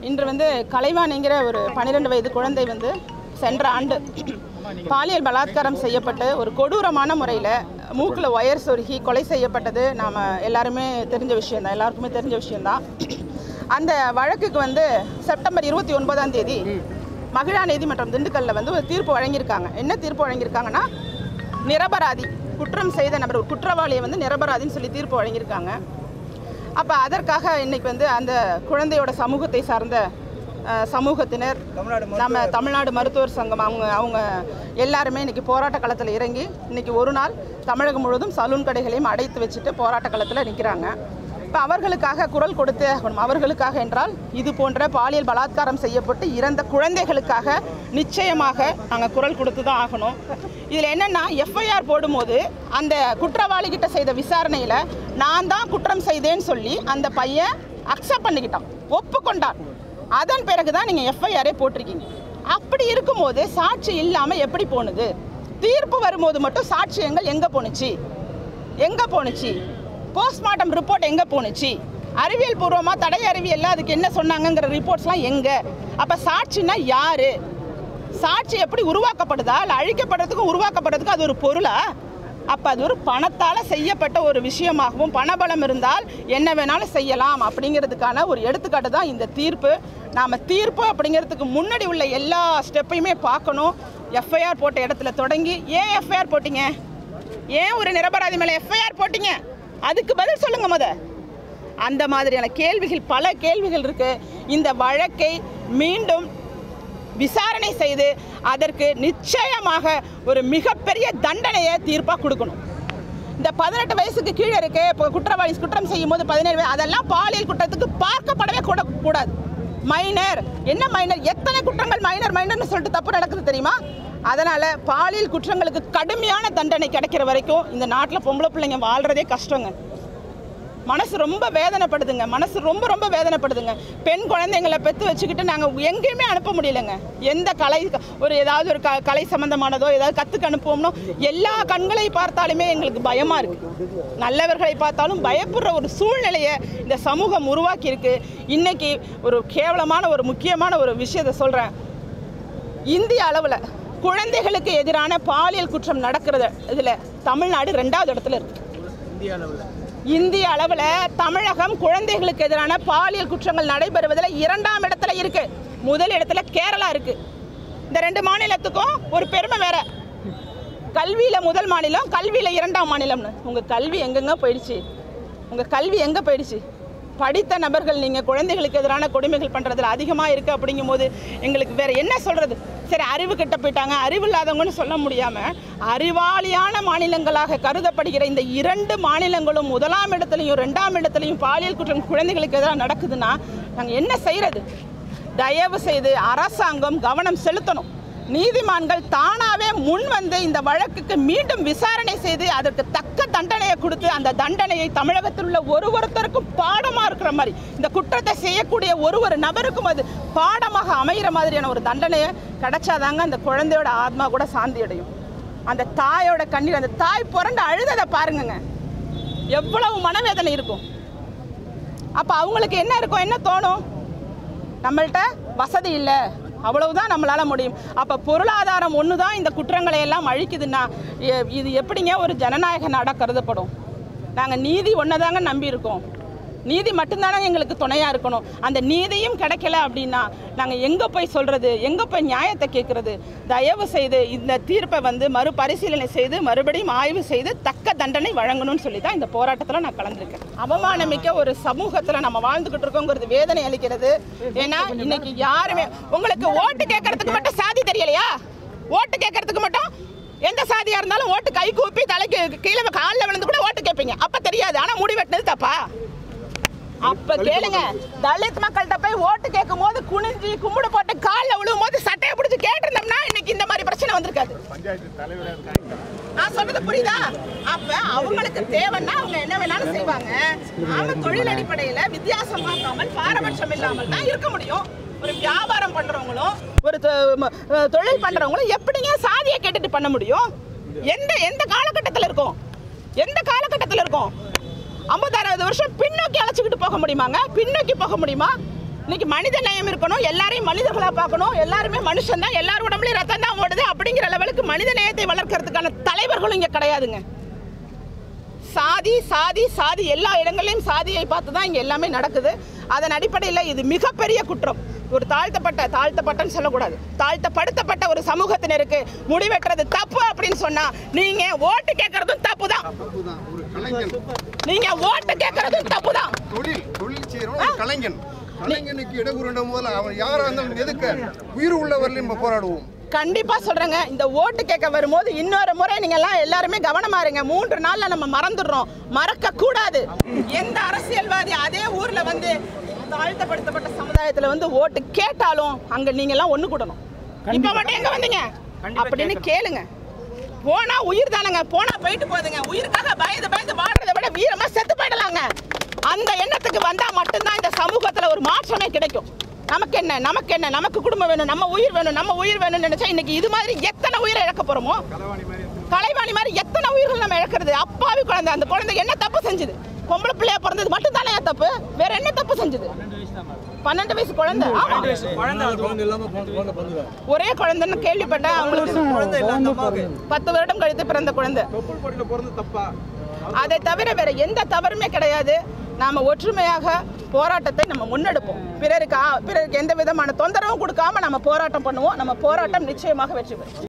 இன்று வந்து கலைவாணிங்கிற ஒரு பன்னிரெண்டு வயது குழந்தை வந்து சென்ற ஆண்டு பாலியல் பலாத்காரம் செய்யப்பட்டு ஒரு கொடூரமான முறையில் மூக்கில் ஒயர் சொருகி கொலை செய்யப்பட்டது நாம் எல்லாருமே தெரிஞ்ச விஷயம்தான் எல்லாருக்குமே தெரிஞ்ச விஷயம்தான் அந்த வழக்குக்கு வந்து செப்டம்பர் இருபத்தி ஒன்பதாம் தேதி மகிழா நீதிமன்றம் திண்டுக்கல்ல வந்து ஒரு தீர்ப்பு வழங்கியிருக்காங்க என்ன தீர்ப்பு வழங்கியிருக்காங்கன்னா நிரபராதி குற்றம் செய்த நபர் ஒரு குற்றவாளியை வந்து நிரபராதின்னு சொல்லி தீர்ப்பு வழங்கியிருக்காங்க அப்போ அதற்காக இன்னைக்கு வந்து அந்த குழந்தையோட சமூகத்தை சார்ந்த அஹ், சமூகத்தினர் நம்ம தமிழ்நாடு மருத்துவர் சங்கம் அவங்க அவங்க எல்லாருமே இன்னைக்கு போராட்ட களத்தில் இறங்கி இன்னைக்கு ஒரு நாள் தமிழகம் முழுவதும் சலூன் கடைகளையும் அடைத்து வச்சுட்டு போராட்ட களத்தில் நிற்கிறாங்க இப்போ அவர்களுக்காக குரல் கொடுத்தே ஆகணும் அவர்களுக்காக என்றால் இது போன்ற பாலியல் பலாத்காரம் செய்யப்பட்டு இறந்த குழந்தைகளுக்காக நிச்சயமாக நாங்கள் குரல் கொடுத்து தான் ஆகணும் இதில் என்னென்னா எஃப்ஐஆர் போடும்போது அந்த குற்றவாளி கிட்ட செய்த விசாரணையில் நான் தான் குற்றம் செய்தேன்னு சொல்லி அந்த பையன் அக்செப்ட் பண்ணிக்கிட்டான் ஒப்புக்கொண்டான் அதன் பிறகு தான் நீங்கள் எஃப்ஐஆரே போட்டிருக்கீங்க அப்படி இருக்கும்போது சாட்சி இல்லாமல் எப்படி போணுது தீர்ப்பு வரும்போது மட்டும் சாட்சியங்கள் எங்கே போணுச்சு எங்கே போணுச்சு போஸ்ட்மார்ட்டம் ரிப்போர்ட் எங்கே போணுச்சு அறிவியல் பூர்வமாக தடை அறிவியல்ல அதுக்கு என்ன சொன்னாங்கங்கிற ரிப்போர்ட்ஸ்லாம் எங்கே அப்போ சாட்சினா யாரு சாட்சி எப்படி உருவாக்கப்படுதா இல்லை அழிக்கப்படுறதுக்கும் உருவாக்கப்படுறதுக்கும் அது ஒரு பொருளா அப்போ அது ஒரு பணத்தால் செய்யப்பட்ட ஒரு விஷயமாகவும் பணபலம் இருந்தால் என்ன வேணாலும் செய்யலாம் அப்படிங்கிறதுக்கான ஒரு எடுத்துக்காட்டு தான் இந்த தீர்ப்பு நாம் தீர்ப்பு அப்படிங்கிறதுக்கு முன்னாடி உள்ள எல்லா ஸ்டெப்பையுமே பார்க்கணும் எஃப்ஐஆர் போட்ட இடத்துல தொடங்கி ஏன் எஃப்ஐஆர் போட்டீங்க ஏன் ஒரு நிரபராதி மேலே எஃப்ஐஆர் போட்டீங்க அதுக்கு பதில் சொல்லுங்க முத அந்த மாதிரியான கேள்விகள் பல கேள்விகள் இருக்கு இந்த வழக்கை மீண்டும் விசாரணை செய்து அதற்கு நிச்சயமாக ஒரு மிகப்பெரிய தண்டனையை தீர்ப்பாக கொடுக்கணும் இந்த பதினெட்டு வயசுக்கு கீழே இருக்கு இப்போ குற்றவாளி குற்றம் செய்யும் போது பதினேழு வயசு அதெல்லாம் பாலியல் குற்றத்துக்கு பார்க்கப்படவே கூட கூடாது மைனர் என்ன மைனர் எத்தனை குற்றங்கள் மைனர் மைனர்னு சொல்லிட்டு தப்பு நடக்குது தெரியுமா அதனால பாலியல் குற்றங்களுக்கு கடுமையான தண்டனை கிடைக்கிற வரைக்கும் இந்த நாட்டில் பொம்பளை பிள்ளைங்க வாழ்றதே கஷ்டங்க மனசு ரொம்ப வேதனைப்படுதுங்க மனசு ரொம்ப ரொம்ப வேதனைப்படுதுங்க பெண் குழந்தைங்களை பெற்று வச்சுக்கிட்டு நாங்கள் எங்கேயுமே அனுப்ப முடியலங்க எந்த கலை ஒரு ஏதாவது ஒரு க கலை சம்மந்தமானதோ ஏதாவது கற்றுக்க அனுப்புவோம்னோ எல்லா கண்களை பார்த்தாலுமே எங்களுக்கு பயமாக இருக்குது நல்லவர்களை பார்த்தாலும் பயப்படுற ஒரு சூழ்நிலையை இந்த சமூகம் உருவாக்கியிருக்கு இன்னைக்கு ஒரு கேவலமான ஒரு முக்கியமான ஒரு விஷயத்தை சொல்கிறேன் இந்திய அளவில் குழந்தைகளுக்கு எதிரான பாலியல் குற்றம் நடக்கிறது இதில் தமிழ்நாடு ரெண்டாவது இடத்துல இருக்கு இந்திய அளவில் இந்திய அளவில் தமிழகம் குழந்தைகளுக்கு எதிரான பாலியல் குற்றங்கள் நடைபெறுவதில் இரண்டாம் இடத்துல இருக்கு முதல் இடத்துல கேரளா இருக்கு இந்த ரெண்டு மாநிலத்துக்கும் ஒரு பெருமை வேற கல்வியில் முதல் மாநிலம் கல்வியில் இரண்டாம் மாநிலம்னு உங்கள் கல்வி எங்கெங்க போயிடுச்சு உங்கள் கல்வி எங்கே போயிடுச்சு படித்த நபர்கள் நீங்கள் குழந்தைகளுக்கு எதிரான கொடுமைகள் பண்ணுறதுல அதிகமாக இருக்குது அப்படிங்கும்போது எங்களுக்கு வேற என்ன சொல்கிறது சரி அறிவு கிட்ட போயிட்டாங்க அறிவு இல்லாதவங்கன்னு சொல்ல முடியாமல் அறிவாளியான மாநிலங்களாக கருதப்படுகிற இந்த இரண்டு மாநிலங்களும் முதலாம் இடத்துலையும் ரெண்டாம் இடத்துலையும் பாலியல் குற்றம் குழந்தைகளுக்கு எதிராக நடக்குதுன்னா நாங்கள் என்ன செய்கிறது தயவு செய்து அரசாங்கம் கவனம் செலுத்தணும் நீதிமான்கள் தானாவே முன் வந்து இந்த வழக்குக்கு மீண்டும் விசாரணை செய்து அதற்கு தக்க தண்டனையை கொடுத்து அந்த தண்டனையை தமிழகத்தில் உள்ள ஒரு ஒருத்தருக்கும் பாடமாக இருக்கிற மாதிரி இந்த குற்றத்தை செய்யக்கூடிய ஒரு ஒரு நபருக்கும் அது பாடமாக அமைகிற மாதிரியான ஒரு தண்டனையை கிடைச்சாதாங்க அந்த குழந்தையோட ஆத்மா கூட சாந்தி அடையும் அந்த தாயோட கண்ணீர் அந்த தாய் புரண்டு அழுததை பாருங்கங்க எவ்வளவு மனவேதனை இருக்கும் அப்போ அவங்களுக்கு என்ன இருக்கும் என்ன தோணும் நம்மள்ட்ட வசதி இல்லை அவ்வளவுதான் நம்மளால முடியும் அப்போ பொருளாதாரம் ஒன்று தான் இந்த குற்றங்களை எல்லாம் அழிக்குதுன்னா எ- இது எப்படிங்க ஒரு ஜனநாயக நாடாக கருதப்படும் நாங்கள் நீதி ஒன்றை தாங்க நம்பி இருக்கோம் நீதி மட்டும்தானே எங்களுக்கு துணையாக இருக்கணும் அந்த நீதியும் கிடைக்கல அப்படின்னா நாங்கள் எங்கே போய் சொல்கிறது எங்கே போய் நியாயத்தை கேட்குறது தயவு செய்து இந்த தீர்ப்பை வந்து மறுபரிசீலனை செய்து மறுபடியும் ஆய்வு செய்து தக்க தண்டனை வழங்கணும்னு சொல்லி தான் இந்த போராட்டத்தில் நான் கலந்துருக்கேன் அவமானமிக்க ஒரு சமூகத்தில் நம்ம வாழ்ந்துகிட்டு இருக்கோங்கிறது வேதனை அளிக்கிறது ஏன்னா இன்னைக்கு யாருமே உங்களுக்கு ஓட்டு கேட்கறதுக்கு மட்டும் சாதி தெரியலையா ஓட்டு கேட்கறதுக்கு மட்டும் எந்த சாதியா இருந்தாலும் ஓட்டு கை கூப்பி தலைக்கு கீழே காலில் விழுந்து கூட ஓட்டு கேட்பீங்க அப்ப தெரியாது ஆனா முடி வெட்டினது தப்பா அப்ப கேளுங்க தலித் மக்கள்கிட்ட போய் ஓட்டு கேட்கும் போது குனிஞ்சு கும்பிடு போட்டு காலில் விழுவும் போது சட்டையை பிடிச்சி கேட்டிருந்தோம்னா இன்னைக்கு இந்த மாதிரி பிரச்சனை வந்திருக்காது பஞ்சாயத்து தலைவராக இருக்காங்க நான் சொல்றது புரியுதா அப்ப அவங்களுக்கு தேவைன்னா அவங்க என்ன வேணாலும் செய்வாங்க அவங்க தொழில் அடிப்படையில வித்தியாசம் பார்க்காமல் பாரபட்சம் இல்லாமல் தான் இருக்க முடியும் ஒரு வியாபாரம் பண்றவங்களும் ஒரு தொ- ம- அஹ் தொழில் பண்றவங்களும் எப்படிங்க சாதியை கேட்டுட்டு பண்ண முடியும் எந்த எந்த காலகட்டத்தில் இருக்கும் எந்த காலகட்டத்தில் இருக்கும் ஐம்பத்தாறாவது வருஷம் பின்னோக்கி அழைச்சிக்கிட்டு போக முடியுமாங்க பின்னோக்கி போக முடியுமா இன்னைக்கு மனித நேயம் இருக்கணும் எல்லாரையும் மனிதர்களா பார்க்கணும் எல்லாருமே மனுஷன் தான் எல்லாரும் உடம்புலயும் ரத்தம் தான் ஓடுது அப்படிங்கிற லெவலுக்கு மனித நேயத்தை வளர்க்கறதுக்கான தலைவர்களும் இங்க கிடையாதுங்க சாதி சாதி சாதி எல்லா இடங்களையும் சாதியை பார்த்து தான் இங்கே எல்லாமே நடக்குது அதன் அடிப்படையில் இது மிகப்பெரிய குற்றம் ஒரு தாழ்த்தப்பட்ட தாழ்த்தப்பட்டன்னு சொல்லக்கூடாது தாழ்த்தப்படுத்தப்பட்ட ஒரு சமூகத்தினருக்கு முடிவெட்டுறது தப்பு அப்படின்னு சொன்னா நீங்க ஓட்டு கேட்கறதும் தப்பு தான் தப்புதான். ஒரு கலைஞன் நீங்க ஓட்டு கேட்கறதும் தப்பு தான் தொழில் தொழில் செய்யறவன் ஒரு கலைஞன் கலைஞனுக்கு இடகுருண்டும் போது அவன் யாரா இருந்தாலும் எதுக்க உயிர் உள்ளவரையும் நம்ம போராடுவோம் கண்டிப்பா சொல்றேங்க இந்த ஓட்டு கேட்க வரும்போது இன்னொரு முறை நீங்க எல்லாம் எல்லாருமே கவனமா இருங்க மூன்று நாள்ல நம்ம மறந்துடுறோம் மறக்க கூடாது எந்த அரசியல்வாதி அதே ஊர்ல வந்து தாழ்த்தப்படுத்தப்பட்ட சமுதாயத்துல வந்து ஓட்டு கேட்டாலும் அங்க நீங்க எல்லாம் ஒண்ணு கூடணும் இப்ப மட்டும் எங்க வந்தீங்க அப்படின்னு கேளுங்க போனா உயிர் தானங்க போனா போயிட்டு போகுதுங்க உயிருக்காக பயந்து பயந்து வாழ்றதை விட வீரமா செத்து போயிடலாங்க அந்த எண்ணத்துக்கு வந்தா மட்டும்தான் இந்த சமூகத்துல ஒரு மாற்றமே கிடைக்கும் நமக்கு என்ன நமக்கு என்ன நமக்கு குடும்பம் வேணும் நம்ம உயிர் வேணும் நம்ம உயிர் வேணும்னு நினைச்சா இன்னைக்கு இது மாதிரி எத்தனை உயிரை இழக்க போறோமோ கலைவாணி மாதிரி எத்தனை உயிர்கள் நம்ம இழக்கிறது அப்பாவி குழந்தை அந்த குழந்தை என்ன தப்பு செஞ்சது பொம்பளை பிள்ளையா பிறந்தது மட்டும் தானே தப்பு வேற என்ன தப்பு செஞ்சது பன்னெண்டு வயசு குழந்தை ஆமா ஒரே குழந்தைன்னு கேள்விப்பட்டேன் அவங்களுக்கு பத்து வருடம் கழித்து பிறந்த குழந்தை தொப்புள் கொடியில பிறந்து தப்பா அதை தவிர வேற எந்த தவறுமே கிடையாது நாம ஒற்றுமையாக போராட்டத்தை நம்ம முன்னெடுப்போம் பிறருக்கு ஆ- பிறருக்கு எந்த விதமான தொந்தரவும் கொடுக்காம நம்ம போராட்டம் பண்ணுவோம் நம்ம போராட்டம் நிச்சயமாக வெற்றி பெறும்